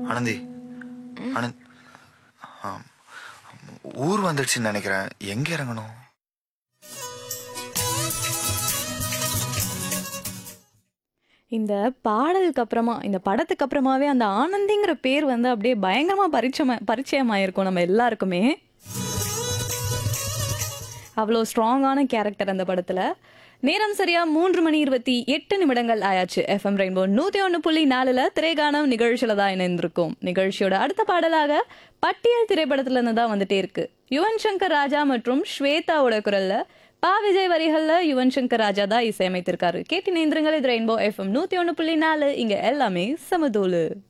ஆனந்தி ஆனந்த் ஆம். ஊர் வந்துடுச்சுன்னு நினைக்கிறேன் எங்க இறங்கணும் இந்த பாடலுக்கு அப்புறமா இந்த படத்துக்கு அப்புறமாவே அந்த ஆனந்திங்கிற பேர் வந்து அப்படியே பயங்கரமா பரிச்சயமா பரிச்சயமாயிருக்கும் நம்ம எல்லாருக்குமே அவ்வளோ ஸ்ட்ராங்கான கேரக்டர் அந்த படத்துல நேரம் சரியா மூன்று மணி இருபத்தி எட்டு நிமிடங்கள் ஆயாச்சு எஃப்எம் ரெயின்போ நூத்தி ஒன்று புள்ளி நாலுல திரைகானம் நிகழ்ச்சியில தான் இணைந்திருக்கும் நிகழ்ச்சியோட அடுத்த பாடலாக பட்டியல் திரைப்படத்துல இருந்து தான் வந்துட்டே இருக்கு யுவன் சங்கர் ராஜா மற்றும் ஸ்வேதாவோட குரல்ல பா விஜய் வரிகள்ல யுவன் சங்கர் ராஜா தான் இசையமைத்திருக்காரு கேட்டு நேந்திரங்கள் இது ரெயின்போ எஃப்எம் நூத்தி ஒன்று புள்ளி நாலு இங்க எல்லாமே சமதூளு